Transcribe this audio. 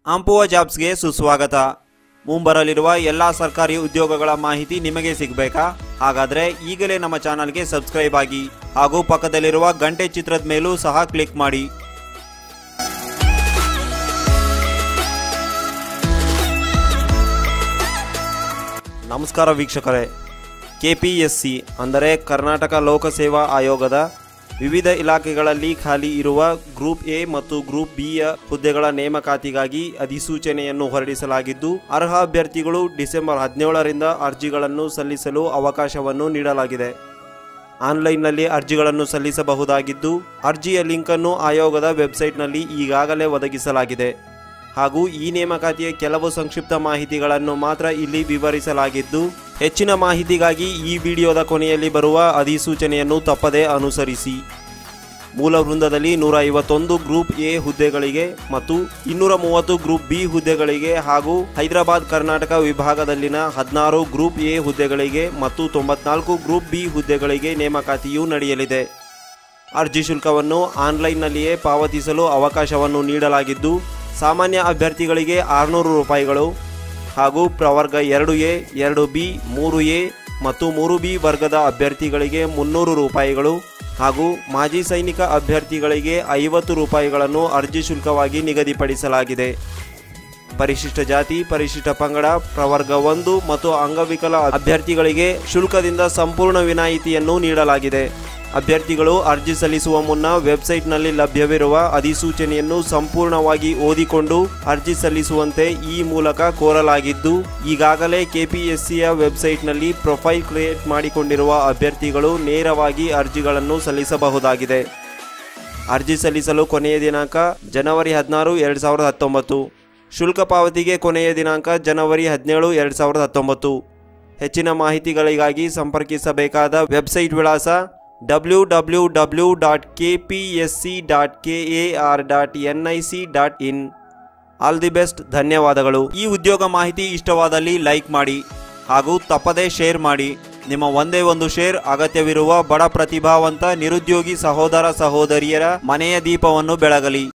ಆಂಪುವ ಜಾಬ್ಸ್ಗೆ ಸುಸ್ವಾಗತ ಮುಂಬರಲಿರುವ ಎಲ್ಲ ಸರ್ಕಾರಿ ಉದ್ಯೋಗಗಳ ಮಾಹಿತಿ ನಿಮಗೆ ಸಿಗಬೇಕಾ ಹಾಗಾದ್ರೆ ಈಗಲೇ ನಮ್ಮ ಚಾನಲ್ಗೆ ಸಬ್ಸ್ಕ್ರೈಬ್ ಆಗಿ ಹಾಗೂ ಪಕ್ಕದಲ್ಲಿರುವ ಗಂಟೆ ಚಿತ್ರದ ಮೇಲೂ ಸಹ ಕ್ಲಿಕ್ ಮಾಡಿ ನಮಸ್ಕಾರ ವೀಕ್ಷಕರೇ ಕೆಪಿಎಸ್ಸಿ ಅಂದರೆ ಕರ್ನಾಟಕ ಲೋಕಸೇವಾ ಆಯೋಗದ ವಿವಿಧ ಇಲಾಖೆಗಳಲ್ಲಿ ಖಾಲಿ ಇರುವ ಗ್ರೂಪ್ ಎ ಮತ್ತು ಗ್ರೂಪ್ ಬಿಯ ಹುದ್ದೆಗಳ ನೇಮಕಾತಿಗಾಗಿ ಅಧಿಸೂಚನೆಯನ್ನು ಹೊರಡಿಸಲಾಗಿದ್ದು ಅರ್ಹ ಅಭ್ಯರ್ಥಿಗಳು ಡಿಸೆಂಬರ್ ಹದಿನೇಳರಿಂದ ಅರ್ಜಿಗಳನ್ನು ಸಲ್ಲಿಸಲು ಅವಕಾಶವನ್ನು ನೀಡಲಾಗಿದೆ ಆನ್ಲೈನ್ನಲ್ಲಿ ಅರ್ಜಿಗಳನ್ನು ಸಲ್ಲಿಸಬಹುದಾಗಿದ್ದು ಅರ್ಜಿಯ ಲಿಂಕನ್ನು ಆಯೋಗದ ವೆಬ್ಸೈಟ್ನಲ್ಲಿ ಈಗಾಗಲೇ ಒದಗಿಸಲಾಗಿದೆ ಹಾಗೂ ಈ ನೇಮಕಾತಿಯ ಕೆಲವು ಸಂಕ್ಷಿಪ್ತ ಮಾಹಿತಿಗಳನ್ನು ಮಾತ್ರ ಇಲ್ಲಿ ವಿವರಿಸಲಾಗಿದ್ದು ಹೆಚ್ಚಿನ ಮಾಹಿತಿಗಾಗಿ ಈ ವಿಡಿಯೋದ ಕೊನೆಯಲ್ಲಿ ಬರುವ ಅಧಿಸೂಚನೆಯನ್ನು ತಪ್ಪದೇ ಅನುಸರಿಸಿ ಮೂಲ ವೃಂದದಲ್ಲಿ ನೂರ ಐವತ್ತೊಂದು ಗ್ರೂಪ್ ಎ ಹುದ್ದೆಗಳಿಗೆ ಮತ್ತು ಇನ್ನೂರ ಮೂವತ್ತು ಗ್ರೂಪ್ ಬಿ ಹುದ್ದೆಗಳಿಗೆ ಹಾಗೂ ಹೈದರಾಬಾದ್ ಕರ್ನಾಟಕ ವಿಭಾಗದಲ್ಲಿನ ಹದಿನಾರು ಗ್ರೂಪ್ ಎ ಹುದ್ದೆಗಳಿಗೆ ಮತ್ತು ತೊಂಬತ್ನಾಲ್ಕು ಗ್ರೂಪ್ ಬಿ ಹುದ್ದೆಗಳಿಗೆ ನೇಮಕಾತಿಯು ನಡೆಯಲಿದೆ ಅರ್ಜಿ ಶುಲ್ಕವನ್ನು ಆನ್ಲೈನ್ನಲ್ಲಿಯೇ ಪಾವತಿಸಲು ಅವಕಾಶವನ್ನು ನೀಡಲಾಗಿದ್ದು ಸಾಮಾನ್ಯ ಅಭ್ಯರ್ಥಿಗಳಿಗೆ ಆರುನೂರು ರೂಪಾಯಿಗಳು ಹಾಗೂ ಪ್ರವರ್ಗ ಎರಡು ಎ ಎರಡು ಬಿ ಮೂರು ಎ ಮತ್ತು ಮೂರು ಬಿ ವರ್ಗದ ಅಭ್ಯರ್ಥಿಗಳಿಗೆ ಮುನ್ನೂರು ರೂಪಾಯಿಗಳು ಹಾಗೂ ಮಾಜಿ ಸೈನಿಕ ಅಭ್ಯರ್ಥಿಗಳಿಗೆ ಐವತ್ತು ರೂಪಾಯಿಗಳನ್ನು ಅರ್ಜಿ ಶುಲ್ಕವಾಗಿ ನಿಗದಿಪಡಿಸಲಾಗಿದೆ ಪರಿಶಿಷ್ಟ ಜಾತಿ ಪರಿಶಿಷ್ಟ ಪಂಗಡ ಪ್ರವರ್ಗ ಒಂದು ಮತ್ತು ಅಂಗವಿಕಲ ಅಭ್ಯರ್ಥಿಗಳಿಗೆ ಶುಲ್ಕದಿಂದ ಸಂಪೂರ್ಣ ವಿನಾಯಿತಿಯನ್ನು ನೀಡಲಾಗಿದೆ ಅಭ್ಯರ್ಥಿಗಳು ಅರ್ಜಿ ಸಲ್ಲಿಸುವ ಮುನ್ನ ವೆಬ್ಸೈಟ್ನಲ್ಲಿ ಲಭ್ಯವಿರುವ ಅಧಿಸೂಚನೆಯನ್ನು ಸಂಪೂರ್ಣವಾಗಿ ಓದಿಕೊಂಡು ಅರ್ಜಿ ಸಲ್ಲಿಸುವಂತೆ ಈ ಮೂಲಕ ಕೋರಲಾಗಿದ್ದು ಈಗಾಗಲೇ ಕೆಪಿಎಸ್ಸಿಯ ವೆಬ್ಸೈಟ್ನಲ್ಲಿ ಪ್ರೊಫೈಲ್ ಕ್ರಿಯೇಟ್ ಮಾಡಿಕೊಂಡಿರುವ ಅಭ್ಯರ್ಥಿಗಳು ನೇರವಾಗಿ ಅರ್ಜಿಗಳನ್ನು ಸಲ್ಲಿಸಬಹುದಾಗಿದೆ ಅರ್ಜಿ ಸಲ್ಲಿಸಲು ಕೊನೆಯ ದಿನಾಂಕ ಜನವರಿ ಹದಿನಾರು ಎರಡು ಸಾವಿರದ ಹತ್ತೊಂಬತ್ತು ಶುಲ್ಕ ಪಾವತಿಗೆ ಕೊನೆಯ ದಿನಾಂಕ ಜನವರಿ ಹದಿನೇಳು ಎರಡು ಸಾವಿರದ ಹತ್ತೊಂಬತ್ತು ಹೆಚ್ಚಿನ ಮಾಹಿತಿಗಳಿಗಾಗಿ ಸಂಪರ್ಕಿಸಬೇಕಾದ ವೆಬ್ಸೈಟ್ ವಿಳಾಸ W W W dot K P S C dot K A R dot N I C dot in all the best ಧನ್ಯವಾದಗಳು ಈ ಉದ್ಯೋಗ ಮಾಹಿತಿ ಇಷ್ಟವಾದಲ್ಲಿ ಲೈಕ್ ಮಾಡಿ ಹಾಗೂ ತಪ್ಪದೇ ಶೇರ್ ಮಾಡಿ ನಿಮ್ಮ ಒಂದೇ ಒಂದು ಶೇರ್ ಅಗತ್ಯವಿರುವ ಬಡ ಪ್ರತಿಭಾವಂತ ನಿರುದ್ಯೋಗಿ ಸಹೋದರ ಸಹೋದರಿಯರ ಮನೆಯ ದೀಪವನ್ನು ಬೆಳಗಲಿ